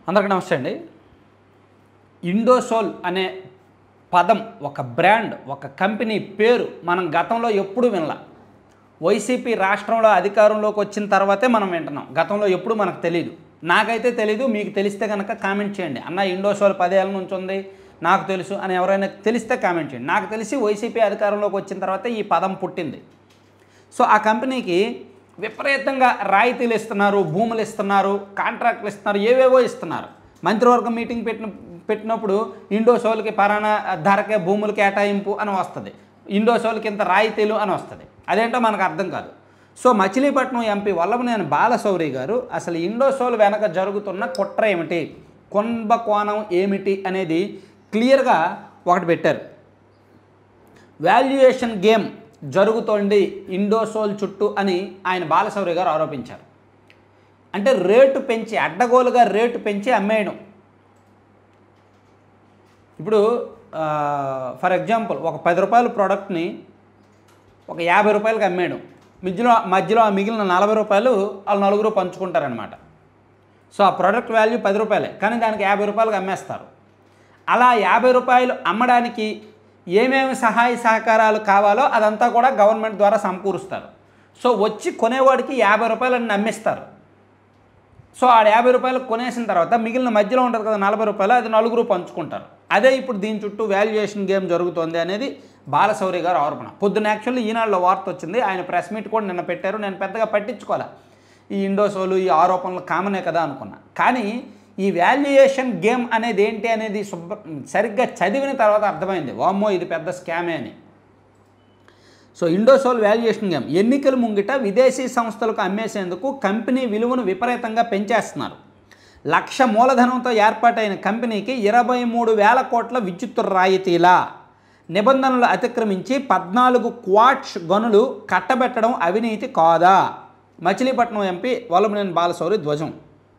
అందరికీ నమస్తే అండి ఇండోసోల్ అనే పదం ఒక బ్రాండ్ ఒక కంపెనీ పేరు మనం గతంలో ఎప్పుడు వినలా వైసీపీ రాష్ట్రంలో అధికారంలోకి వచ్చిన తర్వాతే మనం వింటున్నాం గతంలో ఎప్పుడు మనకు తెలియదు నాకైతే తెలీదు మీకు తెలిస్తే కనుక కామెంట్ చేయండి అన్న ఇండోసోల్ పదేళ్ళ నుంచి ఉంది నాకు తెలుసు అని ఎవరైనా తెలిస్తే కామెంట్ చేయండి నాకు తెలిసి వైసీపీ అధికారంలోకి వచ్చిన తర్వాత ఈ పదం పుట్టింది సో ఆ కంపెనీకి విపరీతంగా రాయితీలు ఇస్తున్నారు భూములు ఇస్తున్నారు కాంట్రాక్ట్లు ఇస్తున్నారు ఏవేవో ఇస్తున్నారు మంత్రివర్గం మీటింగ్ పెట్టిన పెట్టినప్పుడు ఇండోసోల్కి పలానా ధరకే భూములు కేటాయింపు అని వస్తుంది ఇండోసోల్కి ఇంత రాయితీలు అని వస్తుంది అదేంటో మనకు అర్థం కాదు సో మచిలీపట్నం ఎంపీ వల్లభనేని బాలశౌరి గారు అసలు ఇండోసోల్ వెనక జరుగుతున్న కుట్ర ఏమిటి కుంభకోణం ఏమిటి అనేది క్లియర్గా ఒకటి పెట్టారు వాల్యుయేషన్ గేమ్ జరుగుతోంది ఇండోసోల్ చుట్టూ అని ఆయన బాలశౌరి గారు ఆరోపించారు అంటే రేటు పెంచి అడ్డగోలుగా రేటు పెంచి అమ్మేయడం ఇప్పుడు ఫర్ ఎగ్జాంపుల్ ఒక పది రూపాయల ప్రోడక్ట్ని ఒక యాభై రూపాయలకి అమ్మేయడం మధ్యలో మధ్యలో ఆ మిగిలిన నలభై రూపాయలు వాళ్ళు నలుగురు పంచుకుంటారనమాట సో ఆ ప్రోడక్ట్ వాల్యూ పది రూపాయలే కానీ దానికి యాభై రూపాయలకి అమ్మేస్తారు అలా యాభై రూపాయలు అమ్మడానికి ఏమేమి సహాయ సహకారాలు కావాలో అదంతా కూడా గవర్నమెంట్ ద్వారా సమకూరుస్తారు సో వచ్చి కొనేవాడికి యాభై రూపాయలని అమ్మేస్తారు సో ఆ యాభై రూపాయలు కొనేసిన తర్వాత మిగిలిన మధ్యలో ఉంటుంది కదా నలభై రూపాయలు అది నలుగురు పంచుకుంటారు అదే ఇప్పుడు దీని చుట్టూ వాల్యుయేషన్ గేమ్ జరుగుతోంది అనేది బాలశౌరి గారు ఆరోపణ పొద్దున్న యాక్చువల్లీ ఈనాడులో వార్త వచ్చింది ఆయన ప్రెస్ మీట్ కూడా నిన్న పెట్టారు నేను పెద్దగా పట్టించుకోలే ఈ ఇండోసోలు ఈ ఆరోపణలు కామనే కదా అనుకున్నా కానీ ఈ వాల్యుయేషన్ గేమ్ అనేది ఏంటి అనేది శుభ్ర సరిగ్గా చదివిన తర్వాత అర్థమైంది వామ్మో ఇది పెద్ద స్కామే అని సో ఇండోసోల్ వాల్యుయేషన్ గేమ్ ఎన్నికల ముంగిట విదేశీ సంస్థలకు అమ్మేసేందుకు కంపెనీ విలువను విపరీతంగా పెంచేస్తున్నారు లక్ష మూలధనంతో ఏర్పాటైన కంపెనీకి ఇరవై మూడు వేల కోట్ల విద్యుత్ రాయితీల నిబంధనలు అతిక్రమించి పద్నాలుగు క్వాట్స్ గనులు కట్టబెట్టడం అవినీతి కాదా మచిలీపట్నం ఎంపీ వల్లభనేని బాలశౌరి ధ్వజం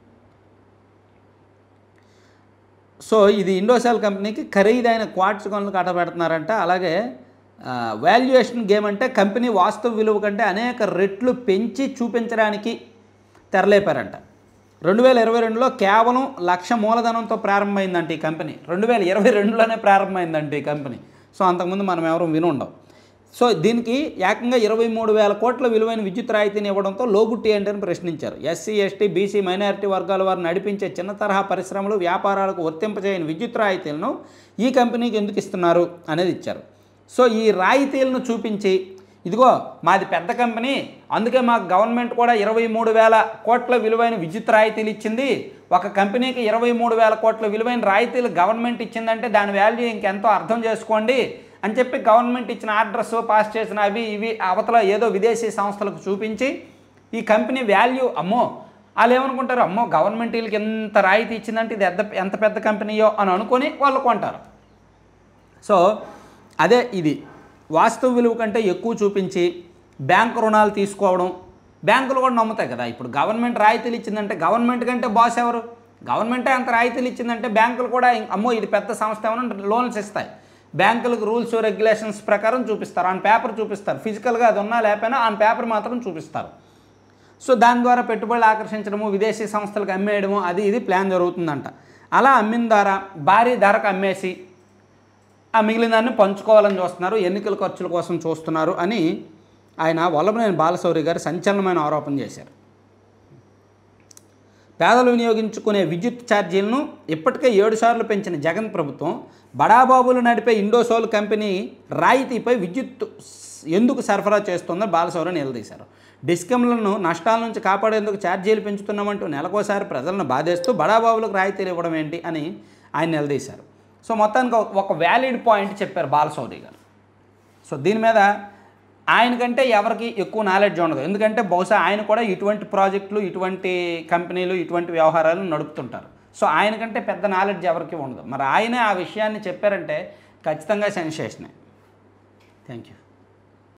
సో ఇది ఇండోసెల్ కంపెనీకి ఖరీదైన క్వార్ట్స్ గనులు కట్టబెడుతున్నారంట అలాగే వాల్యుయేషన్ గేమ్ అంటే కంపెనీ వాస్తవ విలువ కంటే అనేక రెట్లు పెంచి చూపించడానికి తెరలేపారంట రెండు వేల ఇరవై రెండులో కేవలం లక్ష మూలధనంతో ప్రారంభమైందంట ఈ కంపెనీ రెండు వేల ఇరవై రెండులోనే ప్రారంభమైందంట ఈ కంపెనీ సో అంతకుముందు మనం ఎవరు వినుండం సో దీనికి ఏకంగా ఇరవై మూడు వేల కోట్ల విలువైన విద్యుత్ రాయితీని ఇవ్వడంతో లోగుట్టి ఏంటని ప్రశ్నించారు ఎస్సీ ఎస్టీ బీసీ మైనారిటీ వర్గాల వారు నడిపించే చిన్న తరహా పరిశ్రమలు వ్యాపారాలకు వర్తింపజేయని విద్యుత్ రాయితీలను ఈ కంపెనీకి ఎందుకు ఇస్తున్నారు అనేది ఇచ్చారు సో ఈ రాయితీలను చూపించి ఇదిగో మాది పెద్ద కంపెనీ అందుకే మాకు గవర్నమెంట్ కూడా ఇరవై మూడు వేల కోట్ల విలువైన విద్యుత్ రాయితీలు ఇచ్చింది ఒక కంపెనీకి ఇరవై మూడు వేల కోట్ల విలువైన రాయితీలు గవర్నమెంట్ ఇచ్చిందంటే దాని వాల్యూ ఇంకెంతో అర్థం చేసుకోండి అని చెప్పి గవర్నమెంట్ ఇచ్చిన ఆర్డర్స్ పాస్ చేసిన అవి ఇవి అవతల ఏదో విదేశీ సంస్థలకు చూపించి ఈ కంపెనీ వాల్యూ అమ్మో వాళ్ళు ఏమనుకుంటారు అమ్మో గవర్నమెంట్ వీళ్ళకి ఎంత రాయితీ ఇచ్చిందంటే ఇది ఎంత ఎంత పెద్ద కంపెనీయో అని అనుకొని వాళ్ళు కొంటారు సో అదే ఇది వాస్తవ విలువ కంటే ఎక్కువ చూపించి బ్యాంక్ రుణాలు తీసుకోవడం బ్యాంకులు కూడా నమ్ముతాయి కదా ఇప్పుడు గవర్నమెంట్ రాయితీలు ఇచ్చిందంటే గవర్నమెంట్ కంటే బాస్ ఎవరు గవర్నమెంటే అంత రాయితీలు ఇచ్చిందంటే బ్యాంకులు కూడా ఇం- అమ్మో ఇది పెద్ద సంస్థ ఏమన్నా లోన్స్ ఇస్తాయి బ్యాంకులకు రూల్స్ రెగ్యులేషన్స్ ప్రకారం చూపిస్తారు ఆన్ పేపర్ చూపిస్తారు ఫిజికల్గా అది ఉన్నా లేకపోయినా ఆన్ పేపర్ మాత్రం చూపిస్తారు సో దాని ద్వారా పెట్టుబడులు ఆకర్షించడము విదేశీ సంస్థలకు అమ్మేయడము అది ఇది ప్లాన్ జరుగుతుందంట అలా అమ్మిన ద్వారా భారీ ధరకు అమ్మేసి ఆ మిగిలిన దాన్ని పంచుకోవాలని చూస్తున్నారు ఎన్నికల ఖర్చుల కోసం చూస్తున్నారు అని ఆయన వల్లభనేని బాలశౌరి గారు సంచలనమైన ఆరోపణ చేశారు పేదలు వినియోగించుకునే విద్యుత్ ఛార్జీలను ఇప్పటికే ఏడు సార్లు పెంచిన జగన్ ప్రభుత్వం బడాబాబులు నడిపే ఇండోసోల్ కంపెనీ రాయితీపై విద్యుత్ స్- ఎందుకు సరఫరా చేస్తుందో బాలశౌరి నిలదీశారు డిస్కమ్లను నష్టాల నుంచి కాపాడేందుకు ఛార్జీలు పెంచుతున్నామంటూ నెలకోసారి ప్రజలను బాధేస్తూ బడాబాబులకు రాయితీలు ఇవ్వడం ఏంటి అని ఆయన నిలదీశారు సో మొత్తానికి ఒక- ఒక వ్యాలిడ్ పాయింట్ చెప్పారు బాలశౌరి గారు సో దీని మీద ఆయనకంటే ఎవరికి ఎక్కువ నాలెడ్జ్ ఉండదు ఎందుకంటే బహుశా ఆయన కూడా ఇటువంటి ప్రాజెక్టులు ఇటువంటి కంపెనీలు ఇటువంటి వ్యవహారాలు నడుపుతుంటారు సో ఆయనకంటే పెద్ద నాలెడ్జ్ ఎవరికి ఉండదు మరి ఆయనే ఆ విషయాన్ని చెప్పారంటే ఖచ్చితంగా సెన్సేషనే థ్యాంక్ యూ